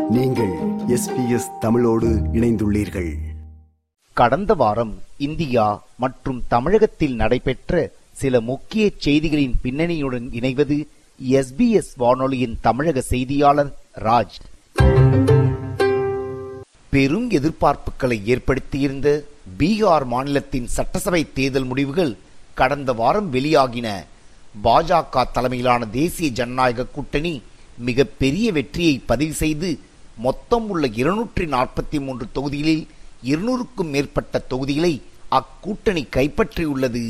நீங்கள் எஸ்பிஎஸ் தமிழோடு இணைந்துள்ளீர்கள் கடந்த வாரம் இந்தியா மற்றும் தமிழகத்தில் நடைபெற்ற சில முக்கிய செய்திகளின் பின்னணியுடன் இணைவது எஸ்பிஎஸ் வானொலியின் தமிழக செய்தியாளர் ராஜ் பெரும் எதிர்பார்ப்புகளை ஏற்படுத்தியிருந்த பீகார் மாநிலத்தின் சட்டசபை தேர்தல் முடிவுகள் கடந்த வாரம் வெளியாகின பாஜக தலைமையிலான தேசிய ஜனநாயக கூட்டணி மிகப்பெரிய வெற்றியை பதிவு செய்து மொத்தம் உள்ள இருநூற்றி நாற்பத்தி மூன்று தொகுதிகளில் இருநூறுக்கும் மேற்பட்ட தொகுதிகளை அக்கூட்டணி கைப்பற்றியுள்ளது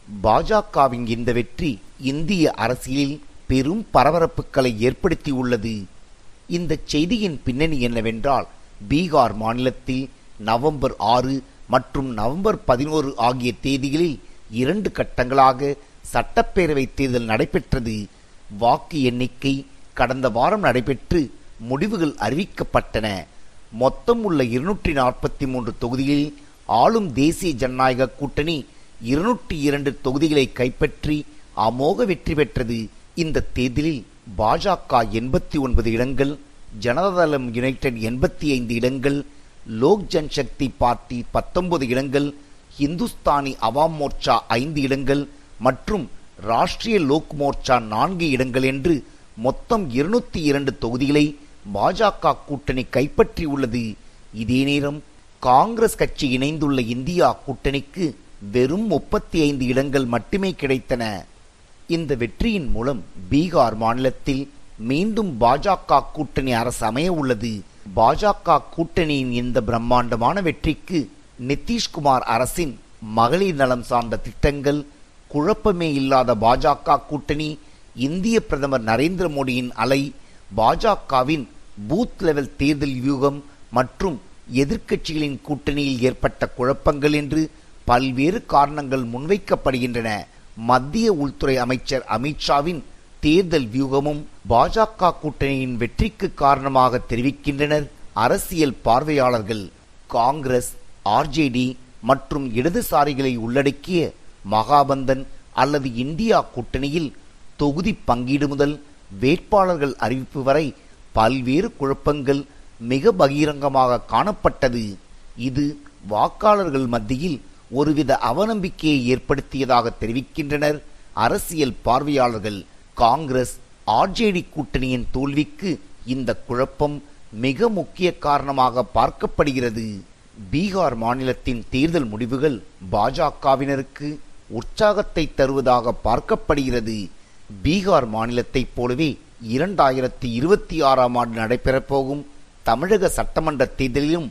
பாஜகவின் இந்த வெற்றி இந்திய அரசியலில் பெரும் பரபரப்புகளை ஏற்படுத்தியுள்ளது இந்த செய்தியின் பின்னணி என்னவென்றால் பீகார் மாநிலத்தில் நவம்பர் ஆறு மற்றும் நவம்பர் பதினோரு ஆகிய தேதிகளில் இரண்டு கட்டங்களாக சட்டப்பேரவை தேர்தல் நடைபெற்றது வாக்கு எண்ணிக்கை கடந்த வாரம் நடைபெற்று முடிவுகள் அறிவிக்கப்பட்டன மொத்தம் உள்ள இருநூற்றி நாற்பத்தி மூன்று தொகுதிகளில் ஆளும் தேசிய ஜனநாயக கூட்டணி இருநூற்றி இரண்டு தொகுதிகளை கைப்பற்றி அமோக வெற்றி பெற்றது இந்த தேர்தலில் பாஜக எண்பத்தி ஒன்பது இடங்கள் ஜனதாதளம் யுனைடெட் எண்பத்தி ஐந்து இடங்கள் லோக் ஜன்சக்தி பார்ட்டி பத்தொன்பது இடங்கள் இந்துஸ்தானி அவாம் மோர்ச்சா ஐந்து இடங்கள் மற்றும் ராஷ்டிரிய லோக் மோர்ச்சா நான்கு இடங்கள் என்று மொத்தம் இருநூத்தி இரண்டு தொகுதிகளை பாஜக கூட்டணி கைப்பற்றியுள்ளது இதே நேரம் காங்கிரஸ் கட்சி இணைந்துள்ள இந்தியா கூட்டணிக்கு வெறும் முப்பத்தி ஐந்து இடங்கள் மட்டுமே கிடைத்தன இந்த வெற்றியின் மூலம் பீகார் மாநிலத்தில் மீண்டும் பாஜக கூட்டணி அரசு அமைய உள்ளது பாஜக கூட்டணியின் இந்த பிரம்மாண்டமான வெற்றிக்கு நிதிஷ்குமார் அரசின் மகளிர் நலம் சார்ந்த திட்டங்கள் குழப்பமே இல்லாத பாஜக கூட்டணி இந்திய பிரதமர் நரேந்திர மோடியின் அலை பாஜகவின் பூத் லெவல் தேர்தல் வியூகம் மற்றும் எதிர்க்கட்சிகளின் கூட்டணியில் ஏற்பட்ட குழப்பங்கள் என்று பல்வேறு காரணங்கள் முன்வைக்கப்படுகின்றன மத்திய உள்துறை அமைச்சர் அமித்ஷாவின் தேர்தல் வியூகமும் பாஜக கூட்டணியின் வெற்றிக்கு காரணமாக தெரிவிக்கின்றனர் அரசியல் பார்வையாளர்கள் காங்கிரஸ் ஆர்ஜேடி மற்றும் இடதுசாரிகளை உள்ளடக்கிய மகாபந்தன் அல்லது இந்தியா கூட்டணியில் தொகுதி பங்கீடு முதல் வேட்பாளர்கள் அறிவிப்பு வரை பல்வேறு குழப்பங்கள் மிக பகிரங்கமாக காணப்பட்டது இது வாக்காளர்கள் மத்தியில் ஒருவித அவநம்பிக்கையை ஏற்படுத்தியதாக தெரிவிக்கின்றனர் அரசியல் பார்வையாளர்கள் காங்கிரஸ் ஆர்ஜேடி கூட்டணியின் தோல்விக்கு இந்த குழப்பம் மிக முக்கிய காரணமாக பார்க்கப்படுகிறது பீகார் மாநிலத்தின் தேர்தல் முடிவுகள் பாஜகவினருக்கு உற்சாகத்தை தருவதாக பார்க்கப்படுகிறது பீகார் மாநிலத்தைப் போலவே இரண்டாயிரத்தி இருபத்தி ஆறாம் ஆண்டு நடைபெறப்போகும் தமிழக சட்டமன்ற தேர்தலிலும்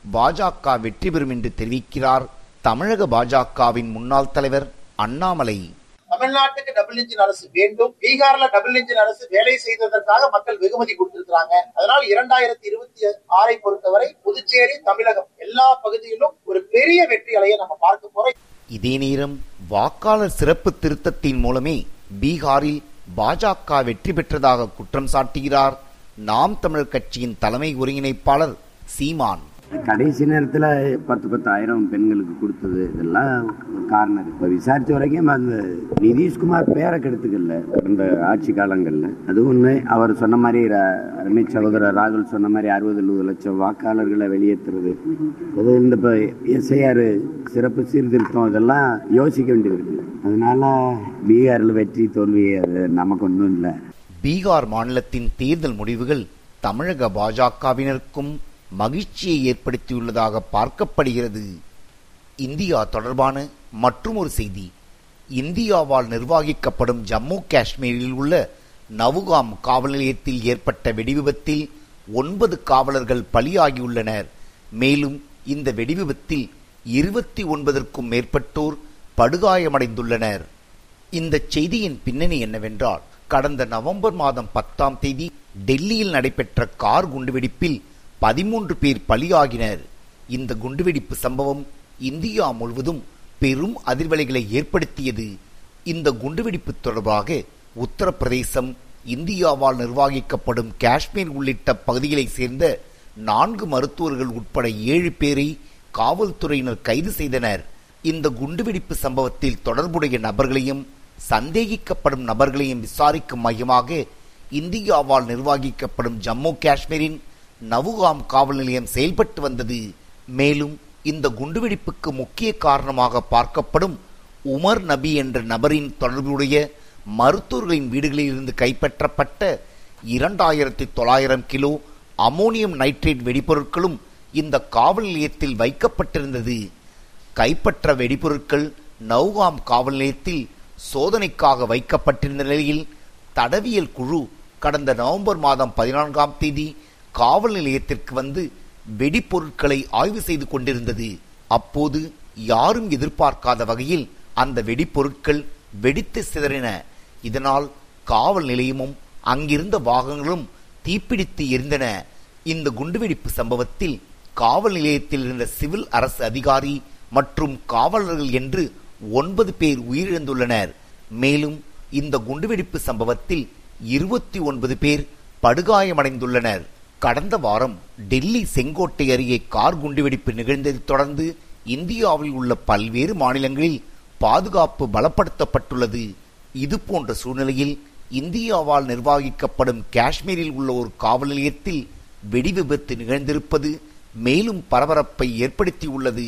பாஜக வெற்றி பெறும் என்று தெரிவிக்கிறார் தமிழக பாஜகவின் முன்னாள் தலைவர் அண்ணாமலை தமிழ்நாட்டுக்கு டபுள் இன்ஜின் அரசு வேண்டும் பீகார்ல டபுள் இன்ஜின் அரசு வேலை செய்ததற்காக மக்கள் வெகுமதி கொடுத்திருக்கிறாங்க அதனால் இரண்டாயிரத்தி இருபத்தி ஆறை பொறுத்தவரை புதுச்சேரி தமிழகம் எல்லா பகுதியிலும் ஒரு பெரிய வெற்றி அலையை நம்ம பார்க்க போறோம் இதே நேரம் வாக்காளர் சிறப்பு திருத்தத்தின் மூலமே பீகாரில் பாஜக வெற்றி பெற்றதாக குற்றம் சாட்டுகிறார் நாம் தமிழர் கட்சியின் தலைமை ஒருங்கிணைப்பாளர் சீமான் கடைசி நேரத்தில் பத்து பத்தாயிரம் பெண்களுக்கு கொடுத்தது இதெல்லாம் காரணம் இப்போ விசாரித்த வரைக்கும் அந்த நிதிஷ்குமார் பேரை கெடுத்துக்கல கடந்த ஆட்சி காலங்களில் அது ஒன்று அவர் சொன்ன மாதிரி ர- அருமை சகோதரர் ராகுல் சொன்ன மாதிரி அறுபது எழுபது லட்சம் வாக்காளர்களை வெளியேற்றுறது அது இந்த இப்போ எஸ்ஐஆர் சிறப்பு சீர்திருத்தம் இதெல்லாம் யோசிக்க வேண்டியது இருக்கு அதனால பீகாரில் வெற்றி தோல்வி அது நமக்கு ஒன்றும் இல்லை பீகார் மாநிலத்தின் தேர்தல் முடிவுகள் தமிழக பாஜகவினருக்கும் மகிழ்ச்சியை ஏற்படுத்தியுள்ளதாக பார்க்கப்படுகிறது இந்தியா தொடர்பான மற்றுமொரு செய்தி இந்தியாவால் நிர்வகிக்கப்படும் ஜம்மு காஷ்மீரில் உள்ள நவுகாம் காவல் நிலையத்தில் ஏற்பட்ட வெடிவிபத்தில் ஒன்பது காவலர்கள் பலியாகியுள்ளனர் மேலும் இந்த வெடிவிபத்தில் இருபத்தி ஒன்பதற்கும் மேற்பட்டோர் படுகாயமடைந்துள்ளனர் இந்த செய்தியின் பின்னணி என்னவென்றால் கடந்த நவம்பர் மாதம் பத்தாம் தேதி டெல்லியில் நடைபெற்ற கார் குண்டுவெடிப்பில் பதிமூன்று பேர் பலியாகினர் இந்த குண்டுவெடிப்பு சம்பவம் இந்தியா முழுவதும் பெரும் அதிர்வலைகளை ஏற்படுத்தியது இந்த குண்டுவெடிப்பு தொடர்பாக உத்தரப்பிரதேசம் இந்தியாவால் நிர்வகிக்கப்படும் காஷ்மீர் உள்ளிட்ட பகுதிகளைச் சேர்ந்த நான்கு மருத்துவர்கள் உட்பட ஏழு பேரை காவல்துறையினர் கைது செய்தனர் இந்த குண்டுவெடிப்பு சம்பவத்தில் தொடர்புடைய நபர்களையும் சந்தேகிக்கப்படும் நபர்களையும் விசாரிக்கும் மையமாக இந்தியாவால் நிர்வகிக்கப்படும் ஜம்மு காஷ்மீரின் நவுகாம் காவல் நிலையம் செயல்பட்டு வந்தது மேலும் இந்த குண்டுவெடிப்புக்கு முக்கிய காரணமாக பார்க்கப்படும் உமர் நபி என்ற நபரின் தொடர்புடைய மருத்துவர்களின் வீடுகளில் இருந்து கைப்பற்றப்பட்ட இரண்டாயிரத்தி தொள்ளாயிரம் கிலோ அமோனியம் நைட்ரேட் வெடிபொருட்களும் இந்த காவல் நிலையத்தில் வைக்கப்பட்டிருந்தது கைப்பற்ற வெடிபொருட்கள் நௌகாம் காவல் நிலையத்தில் சோதனைக்காக வைக்கப்பட்டிருந்த நிலையில் தடவியல் குழு கடந்த நவம்பர் மாதம் பதினான்காம் தேதி காவல் நிலையத்திற்கு வந்து வெடிப்பொருட்களை ஆய்வு செய்து கொண்டிருந்தது அப்போது யாரும் எதிர்பார்க்காத வகையில் அந்த வெடிப்பொருட்கள் வெடித்து சிதறின இதனால் காவல் நிலையமும் அங்கிருந்த வாகனங்களும் தீப்பிடித்து எரிந்தன இந்த குண்டுவெடிப்பு சம்பவத்தில் காவல் நிலையத்தில் இருந்த சிவில் அரசு அதிகாரி மற்றும் காவலர்கள் என்று ஒன்பது பேர் உயிரிழந்துள்ளனர் மேலும் இந்த குண்டுவெடிப்பு சம்பவத்தில் இருபத்தி ஒன்பது பேர் படுகாயமடைந்துள்ளனர் கடந்த வாரம் டெல்லி செங்கோட்டை அருகே கார் குண்டுவெடிப்பு நிகழ்ந்ததைத் தொடர்ந்து இந்தியாவில் உள்ள பல்வேறு மாநிலங்களில் பாதுகாப்பு பலப்படுத்தப்பட்டுள்ளது இது போன்ற சூழ்நிலையில் இந்தியாவால் நிர்வகிக்கப்படும் காஷ்மீரில் உள்ள ஒரு காவல் நிலையத்தில் வெடி விபத்து நிகழ்ந்திருப்பது மேலும் பரபரப்பை ஏற்படுத்தியுள்ளது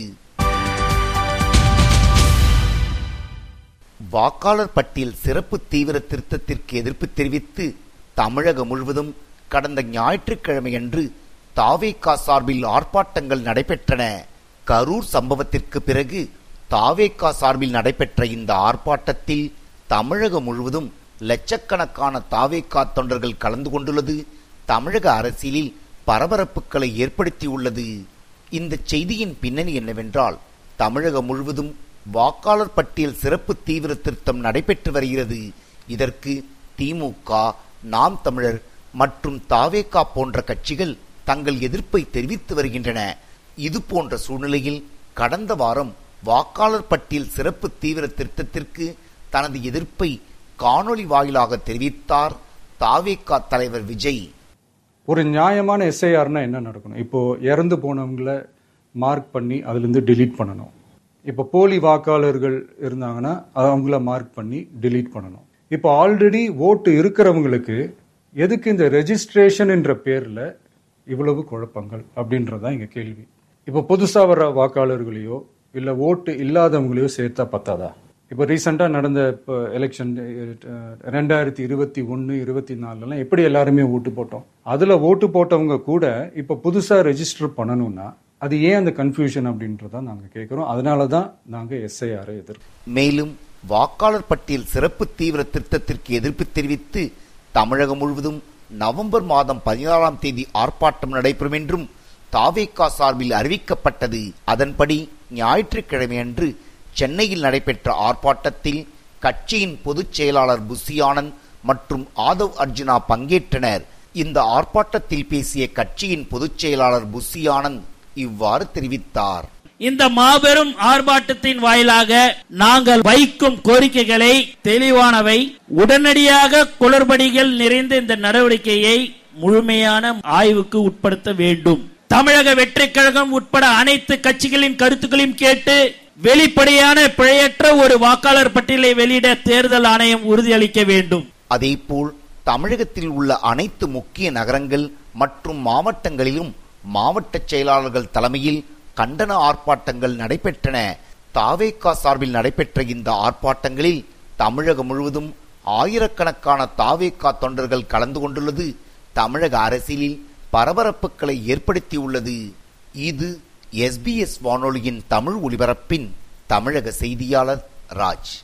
வாக்காளர் பட்டியல் சிறப்பு தீவிர திருத்தத்திற்கு எதிர்ப்பு தெரிவித்து தமிழகம் முழுவதும் கடந்த ஞாயிற்றுக்கிழமையன்று தாவேகா சார்பில் ஆர்ப்பாட்டங்கள் நடைபெற்றன கரூர் சம்பவத்திற்கு பிறகு தாவேகா சார்பில் நடைபெற்ற இந்த ஆர்ப்பாட்டத்தில் தமிழகம் முழுவதும் லட்சக்கணக்கான தாவேகா தொண்டர்கள் கலந்து கொண்டுள்ளது தமிழக அரசியலில் பரபரப்புகளை ஏற்படுத்தியுள்ளது இந்த செய்தியின் பின்னணி என்னவென்றால் தமிழகம் முழுவதும் வாக்காளர் பட்டியல் சிறப்பு தீவிர திருத்தம் நடைபெற்று வருகிறது இதற்கு திமுக நாம் தமிழர் மற்றும் தாவேகா போன்ற கட்சிகள் தங்கள் எதிர்ப்பை தெரிவித்து வருகின்றன இது போன்ற சூழ்நிலையில் கடந்த வாரம் வாக்காளர் பட்டியல் சிறப்பு தீவிர திருத்தத்திற்கு தனது எதிர்ப்பை காணொளி வாயிலாக தெரிவித்தார் தாவேகா தலைவர் விஜய் ஒரு நியாயமான எஸ்ஐஆர்னா என்ன நடக்கணும் இப்போ இறந்து போனவங்கள மார்க் பண்ணி அதுலேருந்து delete பண்ணணும் இப்போ போலி வாக்காளர்கள் இருந்தாங்கன்னா அவங்கள மார்க் பண்ணி delete பண்ணணும் இப்போ ஆல்ரெடி ஓட்டு இருக்கிறவங்களுக்கு எதுக்கு இந்த ரெஜிஸ்ட்ரேஷன் என்ற பேர்ல இவ்வளவு குழப்பங்கள் அப்படின்றதான் இங்க கேள்வி இப்போ புதுசா வர வாக்காளர்களையோ இல்ல ஓட்டு இல்லாதவங்களையோ சேர்த்தா பத்தாதா இப்போ ரீசெண்டாக நடந்த இப்போ எலெக்ஷன் ரெண்டாயிரத்தி இருபத்தி ஒன்று இருபத்தி நாலுலாம் எப்படி எல்லாருமே ஓட்டு போட்டோம் அதில் ஓட்டு போட்டவங்க கூட இப்போ புதுசாக ரெஜிஸ்டர் பண்ணணும்னா அது ஏன் அந்த கன்ஃபியூஷன் அப்படின்றத நாங்கள் கேட்குறோம் அதனால தான் நாங்கள் எஸ்ஐஆரை எதிர்க்கிறோம் மேலும் வாக்காளர் பட்டியல் சிறப்பு தீவிர திருத்தத்திற்கு எதிர்ப்பு தெரிவித்து தமிழகம் முழுவதும் நவம்பர் மாதம் பதினாறாம் தேதி ஆர்ப்பாட்டம் நடைபெறும் என்றும் தாவேகா சார்பில் அறிவிக்கப்பட்டது அதன்படி ஞாயிற்றுக்கிழமையன்று சென்னையில் நடைபெற்ற ஆர்ப்பாட்டத்தில் கட்சியின் பொதுச் செயலாளர் புசி ஆனந்த் மற்றும் ஆதவ் அர்ஜுனா பங்கேற்றனர் இந்த ஆர்ப்பாட்டத்தில் பேசிய கட்சியின் பொதுச் செயலாளர் புசி ஆனந்த் இவ்வாறு தெரிவித்தார் இந்த மாபெரும் ஆர்ப்பாட்டத்தின் வாயிலாக நாங்கள் வைக்கும் கோரிக்கைகளை தெளிவானவை உடனடியாக குளறுபடிகள் நிறைந்த இந்த நடவடிக்கையை முழுமையான ஆய்வுக்கு உட்படுத்த வேண்டும் தமிழக வெற்றிக் கழகம் உட்பட அனைத்து கட்சிகளின் கருத்துக்களையும் கேட்டு வெளிப்படையான பிழையற்ற ஒரு வாக்காளர் பட்டியலை வெளியிட தேர்தல் ஆணையம் உறுதியளிக்க வேண்டும் அதேபோல் தமிழகத்தில் உள்ள அனைத்து முக்கிய நகரங்கள் மற்றும் மாவட்டங்களிலும் மாவட்ட செயலாளர்கள் தலைமையில் கண்டன ஆர்ப்பாட்டங்கள் நடைபெற்றன தாவேகா சார்பில் நடைபெற்ற இந்த ஆர்ப்பாட்டங்களில் தமிழகம் முழுவதும் ஆயிரக்கணக்கான தாவேகா தொண்டர்கள் கலந்து கொண்டுள்ளது தமிழக அரசியலில் பரபரப்புகளை ஏற்படுத்தியுள்ளது இது எஸ்பிஎஸ் வானொலியின் தமிழ் ஒலிபரப்பின் தமிழக செய்தியாளர் ராஜ்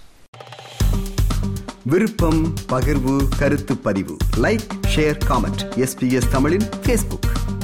விருப்பம் பகிர்வு கருத்து பதிவு லைக் ஷேர் காமெண்ட் எஸ்பிஎஸ் தமிழின் ஃபேஸ்புக்